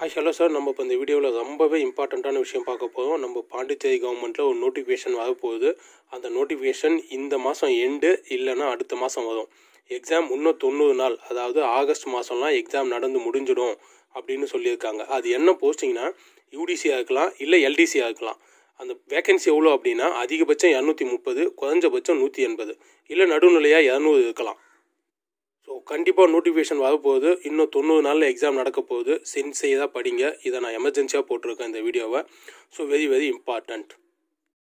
hi hello sir நம்ம இப்போ இந்த வீடியோவில் ரொம்பவே இம்பார்ட்டண்ட்டான விஷயம் பார்க்க போகிறோம் நம்ம பாண்டிச்சேரி கவர்மெண்ட்டில் ஒரு நோட்டிஃபிகேஷன் வரப்போகுது அந்த நோட்டிஃபிகேஷன் இந்த மாதம் எண்டு இல்லைன்னா அடுத்த மாதம் வரும் எக்ஸாம் இன்னும் தொண்ணூறு நாள் அதாவது ஆகஸ்ட் மாதம்லாம் எக்ஸாம் நடந்து முடிஞ்சிடும் அப்படின்னு சொல்லியிருக்காங்க அது என்ன போஸ்டிங்னா யூடிசியாக இருக்கலாம் இல்லை எல்டிசியாக இருக்கலாம் அந்த வேகன்சி எவ்வளோ அப்படின்னா அதிகபட்சம் இரநூத்தி முப்பது குறைஞ்சபட்சம் நூற்றி எண்பது இல்லை நடுநிலையாக இரநூறு இருக்கலாம் ஸோ கண்டிப்பாக நோட்டிஃபிகேஷன் வரப்போகுது இன்னும் தொண்ணூறு நாளில் எக்ஸாம் நடக்க போகுது சின்சியராக படிங்க இதை நான் எமர்ஜென்சியாக போட்டிருக்கேன் இந்த வீடியோவை ஸோ வெரி வெரி இம்பார்ட்டண்ட்